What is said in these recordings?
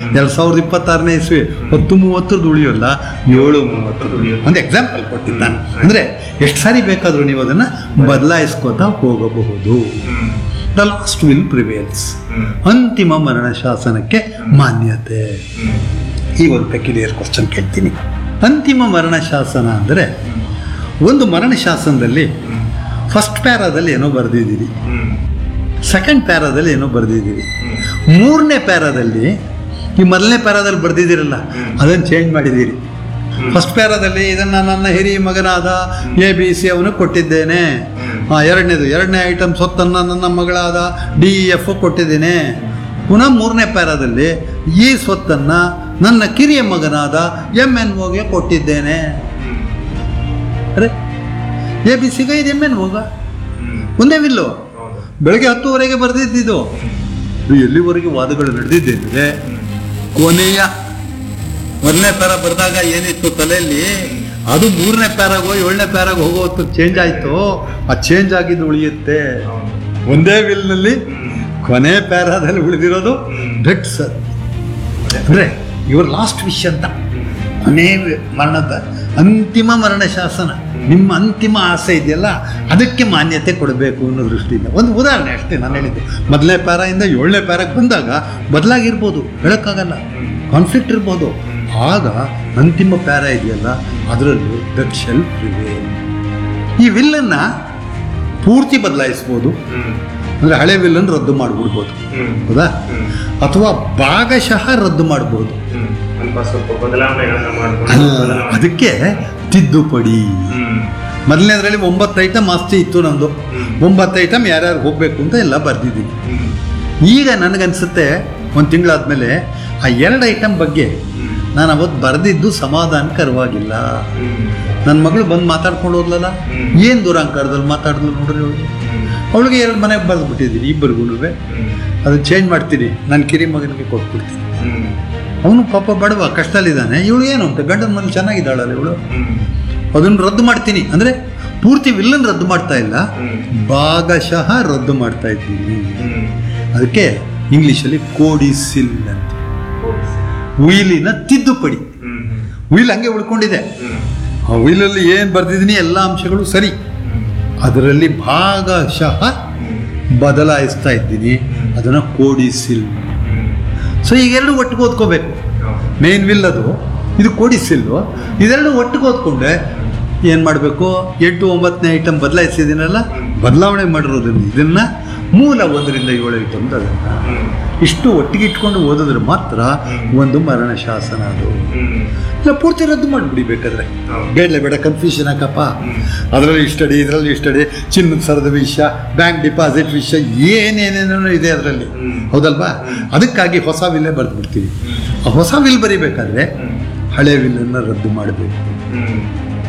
ಎರಡು ಸಾವಿರದ ಇಪ್ಪತ್ತಾರನೇ ಇಸ್ವಿ ಹತ್ತು ಮೂವತ್ತರದ್ದು ಉಳಿಯೋಲ್ಲ ಏಳು ಮೂವತ್ತರದ್ದು ಉಳಿಯೋದು ಒಂದು ಎಕ್ಸಾಂಪಲ್ ಕೊಟ್ಟಿದ್ದಾನೆ ಅಂದರೆ ಎಷ್ಟು ಸಾರಿ ಬೇಕಾದರೂ ನೀವು ಅದನ್ನು ಬದಲಾಯಿಸ್ಕೋತಾ ಹೋಗಬಹುದು hmm the last will prevails hmm ಅಂತಿಮ ಮರಣ ಶಾಸನಕ್ಕೆ ಮಾನ್ಯತೆ ಹ್ಮ್ ಈ ಒಂದು ಪೆಕ್ಯುಲಿಯರ್ ಕ್ವಶನ್ ಕೇಳ್ತೀನಿ ಅಂತಿಮ ಮರಣ ಶಾಸನ ಅಂದರೆ ಒಂದು ಮರಣ ಶಾಸನದಲ್ಲಿ ಫಸ್ಟ್ ಪ್ಯಾರಾದಲ್ಲಿ ಏನೋ ಬರೆದಿದ್ದೀರಿ ಹ್ಮ್ ಸೆಕೆಂಡ್ ಪ್ಯಾರಾದಲ್ಲಿ ಏನೋ ಬರೆದಿದ್ದೀರಿ ಹ್ಮ್ ಮೂರನೇ ಪ್ಯಾರಾದಲ್ಲಿ ಈ ಮೊದಲನೇ ಪ್ಯಾರಾದಲ್ಲಿ ಬರೆದಿದ್ದೀರಲ್ಲ ಅದನ್ನು ಚೇಂಜ್ ಮಾಡಿದ್ದೀರಿ ಫಸ್ಟ್ ಪ್ಯಾರಾದಲ್ಲಿ ಇದನ್ನು ನನ್ನ ಹಿರಿಯ ಮಗನಾದ ಎ ಬಿ ಸಿ ಅವನು ಕೊಟ್ಟಿದ್ದೇನೆ ಹಾಂ ಎರಡನೇದು ಎರಡನೇ ಐಟಮ್ ಸೊತ್ತನ್ನು ನನ್ನ ಮಗಳಾದ ಡಿ ಇ ಎಫ್ ಕೊಟ್ಟಿದ್ದೇನೆ ಪುನಃ ಮೂರನೇ ಪ್ಯಾರಾದಲ್ಲಿ ಈ ಸ್ವತ್ತನ್ನು ನನ್ನ ಕಿರಿಯ ಮಗನಾದ ಎಮ್ ಎನ್ ಓಗೆ ಕೊಟ್ಟಿದ್ದೇನೆ ಅರೆ ಎ ಬಿ ಸಿಗ ಇದು ಎಮ್ ಎನ್ ಓಗ ಹ್ಮ್ ಒಂದೇ ವಿಲ್ಲು ಹೌದು ಬೆಳಗ್ಗೆ ಹತ್ತುವರೆಗೆ ಬರೆದಿದ್ದಿದ್ದು ಇದು ಎಲ್ಲಿವರೆಗೆ ವಾದಗಳು ನಡೆದಿದೆ ಅಂದರೆ ಕೊನೆಯ ಮೊದಲನೇ ಪ್ಯಾರ ಬರೆದಾಗ ಏನಿತ್ತು ತಲೆಯಲ್ಲಿ ಅದು ಮೂರನೇ ಪ್ಯಾರಾಗೋ ಏಳನೇ ಪ್ಯಾರಾಗ ಹೋಗೋ ಹೊತ್ತು ಚೇಂಜ್ ಆಯಿತು ಆ ಚೇಂಜ್ ಆಗಿದ್ದು ಉಳಿಯುತ್ತೆ ಹೌದು ಒಂದೇ ವಿಲ್ನಲ್ಲಿ ಹ್ಮ್ ಕೊನೆ ಪ್ಯಾರಾದಲ್ಲಿ ಉಳಿದಿರೋದು ಹ್ಮ್. ಬೆಟ್ಸ್ ಅಂದರೆ ಇವ್ರ ಲಾಸ್ಟ್ ವಿಶ್ ಅಂತ ಕೊನೆ ಮರಣದ ಅಂತಿಮ ಮರಣ ಶಾಸನ ನಿಮ್ಮ ಅಂತಿಮ ಆಸೆ ಇದೆಯಲ್ಲ ಅದಕ್ಕೆ ಮಾನ್ಯತೆ ಕೊಡಬೇಕು ಅನ್ನೋ ದೃಷ್ಟಿಯಿಂದ ಒಂದು ಉದಾಹರಣೆ ಅಷ್ಟೇ ನಾನು ಹೇಳಿದ್ದು ಮೊದಲನೇ ಪ್ಯಾರಾಯಿಂದ ಏಳನೇ ಪ್ಯಾರಾಗೆ ಬಂದಾಗ ಬದಲಾಗಿರ್ಬೋದು ಹೇಳೋಕ್ಕಾಗಲ್ಲ ಕಾನ್ಫ್ಲಿಕ್ಟ್ ಇರ್ಬೋದು ಆಗ ಅಂತಿಮ ಪ್ಯಾರ ಇದೆಯಲ್ಲ ಅದರಲ್ಲಿ ದಟ್ ಶೆಲ್ ಪ್ರಿವೇಲ್ ಈ ವಿಲ್ಲನ್ನು ಪೂರ್ತಿ ಬದಲಾಯಿಸ್ಬೋದು ಹ್ಮ್ ಅಂದರೆ ಹಳೆ ವಿಲ್ಲನ್ನು ರದ್ದು ಮಾಡಿಬಿಡ್ಬೋದು ಹ್ಮ್ ಹೌದಾ ಹ್ಮ್ ಅಥವಾ ಭಾಗಶಃ ರದ್ದು ಮಾಡ್ಬೋದು ಹ್ಮ್ ಸ್ವಲ್ಪ ಸ್ವಲ್ಪ ಬದಲಾವಣೆಗಳನ್ನ ಮಾಡ್ಕೊಂಡು ಅಲ್ಲ, ಬದಲಾವಣೆ- ಅದಕ್ಕೆ ತಿದ್ದುಪಡಿ ಹ್ಮ್ ಮೊದಲನೇದ್ರಲ್ಲಿ ಒಂಬತ್ತು ಐಟಮ್ ಆಸ್ತಿ ಇತ್ತು ನಮ್ಮದು ಹ್ಮ್. ಒಂಬತ್ತು ಐಟಮ್ ಯಾರ್ಯಾರು ಹೋಗಬೇಕು ಅಂತ ಎಲ್ಲ ಬರ್ದಿದ್ದೀನಿ ಹ್ಮ್ ಈಗ ನನಗನ್ಸುತ್ತೆ ಒಂದು ತಿಂಗಳಾದ್ಮೇಲೆ ಆ ಎರಡು ಐಟಮ್ ಬಗ್ಗೆ ಹ್ಮ್ ನಾನು ಅವತ್ತು ಬರೆದಿದ್ದು ಸಮಾಧಾನಕರವಾಗಿಲ್ಲ ಹ್ಮ್ ನನ್ನ ಮಗಳು ಬಂದು ಮಾತಾಡ್ಕೊಂಡು ಹೋದ್ಲಲ್ಲ ಹ್ಮ್. ಏನು ದುರಾಂಕಾರದಲ್ಲಿ ಮಾತಾಡಿದ್ಲು ನೋಡ್ರಿ ಅವಳು ಹ್ಮ್ ಅವಳಿಗೆ ಎರಡು ಮನೆಗೆ ಬರೆದ್ಬಿಟ್ಟಿದ್ದೀನಿ ಇಬ್ಬರಿಗೂ ಹ್ಮ್ ಅದನ್ನು ಚೇಂಜ್ ಮಾಡ್ತೀನಿ ನನ್ನ ಕಿರಿ ಮಗನಿಗೆ ಕೊಟ್ಬಿಡ್ತೀನಿ ಹ್ಮ್ ಅವನು ಪಾಪ ಬಡವ ಕಷ್ಟದಲ್ಲಿದ್ದಾನೆ ಇವಳು ಏನು ಅಂತ ಗಂಡನ ಮನೆ ಚೆನ್ನಾಗಿದ್ದಾಳಲ್ಲ ಇವಳು ಹ್ಮ್ ಅದನ್ನು ರದ್ದು ಮಾಡ್ತೀನಿ ಅಂದರೆ ಪೂರ್ತಿ ವಿಲ್ಲನ್ ರದ್ದು ಮಾಡ್ತಾ ಇಲ್ಲ ಹ್ಮ್ ಭಾಗಶಃ ರದ್ದು ಮಾಡ್ತಾ ಇದ್ದೀನಿ ಹ್ಮ್ ಅದಕ್ಕೆ ಇಂಗ್ಲೀಷಲ್ಲಿ ಕೋಡಿಸಿಲ್ ಅಂತ ಹೌದು ಸರ್. ಉಯಿಲಿನ ತಿದ್ದುಪಡಿ ಹ್ಮ್ ಹ್ಮ್ ಉಯಿಲ್ ಹಂಗೆ ಉಳ್ಕೊಂಡಿದೆ ಹ್ಮ್ ಆ ಉಯಿಲಲ್ಲಿ ಏನು ಬರ್ದಿದ್ದೀನಿ ಎಲ್ಲ ಅಂಶಗಳು ಸರಿ ಹ್ಮ್ ಅದರಲ್ಲಿ ಭಾಗಶಃ ಹ್ಮ್ ಬದಲಾಯಿಸ್ತಾ ಇದ್ದೀನಿ ಅದನ್ನು ಕೋಡಿಸಿಲ್ ಹ್ಮ್ ಸೊ ಈಗ ಎರಡು ಒಟ್ಟಿಗೆ ಓದ್ಕೋಬೇಕು ಹೌದು ಮೇನ್ ವಿಲ್ ಅದು ಇದು ಕೋಡಿಸಿಲ್ಲು ಇದೆರಡು ಒಟ್ಟಿಗೆ ಓದ್ಕೊಂಡೆ ಏನು ಮಾಡಬೇಕು ಎಂಟು ಒಂಬತ್ತನೇ ಐಟಮ್ ಬದಲಾಯಿಸಿದ್ದೀನಲ್ಲ ಬದಲಾವಣೆ ಮಾಡಿರೋದನ್ನು ಇದನ್ನು ಮೂಲ ಒಂದರಿಂದ ಏಳು ಐಟಮ್ ಅದನ್ನು ಹ್ಮ್ ಇಷ್ಟು ಒಟ್ಟಿಗೆ ಇಟ್ಕೊಂಡು ಓದಿದ್ರೆ ಮಾತ್ರ ಒಂದು ಮರಣ ಶಾಸನ ಅದು ಹ್ಮ್ ಇಲ್ಲ ಪೂರ್ತಿ ರದ್ದು ಮಾಡಿಬಿಡಿ ಬೇಕಾದ್ರೆ ಹೌದು. ಬೇಡಲೇ ಬೇಡ ಕನ್ಫ್ಯೂಷನ್ ಹಾಕಪ್ಪ ಹ್ಮ್. ಅದರಲ್ಲಿ ಇಷ್ಟಡಿ ಇದರಲ್ಲಿ ಇಷ್ಟಡಿ ಚಿನ್ನದ ಸರದ ವಿಷಯ ಬ್ಯಾಂಕ್ ಡಿಪಾಸಿಟ್ ವಿಷಯ ಏನೇನೇನೋ ಇದೆ ಅದರಲ್ಲಿ ಹ್ಮ್. ಹೌದಲ್ವಾ ಅದಕ್ಕಾಗಿ ಹೊಸ ವಿಲ್ಲೇ ಬರೆದ್ಬಿಡ್ತೀವಿ ಆ ಹೊಸ ವಿಲ್ ಬರಿಬೇಕಾದ್ರೆ ಹ್ಮ್ ಹಳೆ ವಿಲ್ಲನ್ನು ರದ್ದು ಮಾಡಬೇಕು ಹ್ಮ್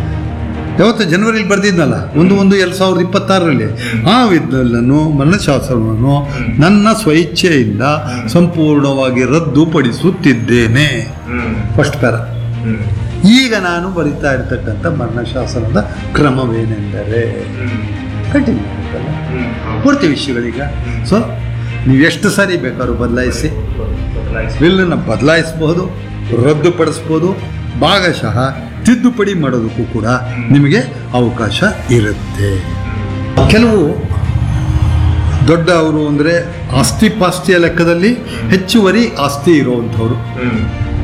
ಯಾವತ್ತು ಜನವರಿಲಿ ಬರೆದಿದ್ನಲ್ಲ ಒಂದು ಒಂದು ಎರಡು ಸಾವಿರದ ಇಪ್ಪತ್ತಾರರಲ್ಲಿ ಆ ವಿಲ್ಲನ್ನು ಮರಣಶಾಸನವನ್ನು ನನ್ನ ಸ್ವಇಚ್ಛೆಯಿಂದ ಸಂಪೂರ್ಣವಾಗಿ ರದ್ದುಪಡಿಸುತ್ತಿದ್ದೇನೆ ಹ್ಮ್ ಫಸ್ಟ್ ಪ್ಯಾರ ಹ್ಮ್ ಈಗ ನಾನು ಬರಿತಾ ಇರ್ತಕ್ಕಂಥ ಮರಣಶಾಸನದ ಕ್ರಮವೇನೆಂದರೆ ಹ್ಮ್ ಕಂಟಿನ್ಯೂ ಆಗುತ್ತಲ್ಲ ಹ್ಮ್ ಹೌದು. ಪೂರ್ತಿ ವಿಷಯಗಳೀಗ ಸೊ ನೀವು ಎಷ್ಟು ಸಾರಿ ಬೇಕಾದ್ರೂ ಬದಲಾಯಿಸಿ ಬದಲಾಯಿಸಿ ವಿಲ್ಲನ್ನು ಬದಲಾಯಿಸ್ಬೋದು ರದ್ದುಪಡಿಸ್ಬೋದು ಭಾಗಶಃ ತಿದ್ದುಪಡಿ ಮಾಡೋದಕ್ಕೂ ಕೂಡ ನಿಮಗೆ ಅವಕಾಶ ಇರುತ್ತೆ ಕೆಲವು ದೊಡ್ಡ ಅವರು ಅಂದರೆ ಆಸ್ತಿ ಪಾಸ್ತಿಯ ಲೆಕ್ಕದಲ್ಲಿ ಹೆಚ್ಚುವರಿ ಆಸ್ತಿ ಇರುವಂಥವ್ರು ಹ್ಮ್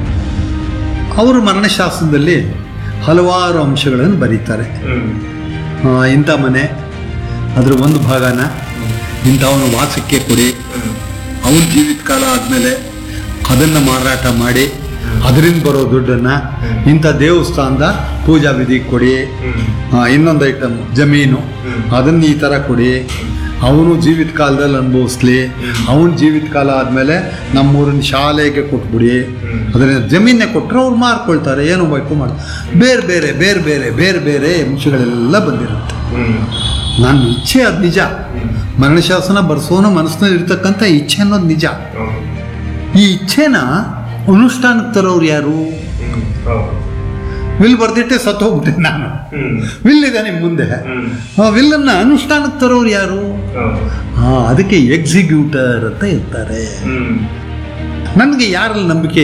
ಅವರು ಮರಣಶಾಸ್ತ್ರದಲ್ಲಿ ಹಲವಾರು ಅಂಶಗಳನ್ನು ಬರೀತಾರೆ ಹ್ಮ್ ಆ, ಇಂಥ ಮನೆ ಅದರ ಒಂದು ಭಾಗನ ಇಂಥವನು ವಾಸಕ್ಕೆ ಕೊಡಿ ಹ್ಮ್ ಅವನ ಜೀವಿತ ಕಾಲ ಆದಮೇಲೆ ಅದನ್ನು ಮಾರಾಟ ಮಾಡಿ ಅದರಿಂದ ಬರೋ ದುಡ್ಡನ್ನು ಇಂಥ ದೇವಸ್ಥಾನದ ಪೂಜಾ ವಿಧಿ ಕೊಡಿ ಹ್ಮ್ ಆ, ಇನ್ನೊಂದು ಐಟಮ್ ಜಮೀನು ಅದನ್ನು ಈ ಥರ ಕೊಡಿ ಅವನು ಜೀವಿತ ಕಾಲದಲ್ಲಿ ಅನುಭವಿಸ್ಲಿ ಅವನ ಜೀವಿತ ಕಾಲ ಆದಮೇಲೆ ನಮ್ಮೂರಿನ ಶಾಲೆಗೆ ಕೊಟ್ಬಿಡಿ ಅದನ್ನ ಜಮೀನೇ ಕೊಟ್ಟರೆ ಅವ್ರು ಮಾರ್ಕೊಳ್ತಾರೆ ಏನು ಬೇಕು ಮಾಡಿ ಬೇರೆ ಬೇರೆ ಬೇರೆ ಬೇರೆ ಬೇರೆ ಬೇರೆ ಅಂಶಗಳೆಲ್ಲ ಬಂದಿರುತ್ತೆ ಹ್ಮ್ ನನ್ನ ಇಚ್ಛೆ ಅದು ನಿಜ ಮರಣಶಾಸನ ಬರ್ಸೋನ ಮನಸ್ಸಿನಲ್ಲಿ ಇರ್ತಕ್ಕಂಥ ಇಚ್ಛೆ ಅನ್ನೋದು ನಿಜ ಹೌದು ಈ ಇಚ್ಛೆನ ಅನುಷ್ಠಾನಕ್ಕೆ ತರೋರು ಯಾರು ಹ್ಮ್ ಹೌದು ವಿಲ್ ಬರ್ದಿಟ್ಟೆ ಸತ್ತೋಗ್ಬಿಟ್ಟೆ ನಾನು ಹ್ಮ್ ವಿಲ್ ಇದೆ ನಿಮ್ಮ ಮುಂದೆ ಹ್ಮ್ ಆ ವಿಲ್ಲನ್ನು ಅನುಷ್ಠಾನಕ್ಕೆ ತರೋರು ಯಾರು ಹೌದು ಆ, ಅದಕ್ಕೆ ಎಕ್ಸಿಕ್ಯೂಟರ್ ಅಂತ ಇರ್ತಾರೆ ಹ್ಮ್ ನನಗೆ ಯಾರಲ್ಲಿ ನಂಬಿಕೆ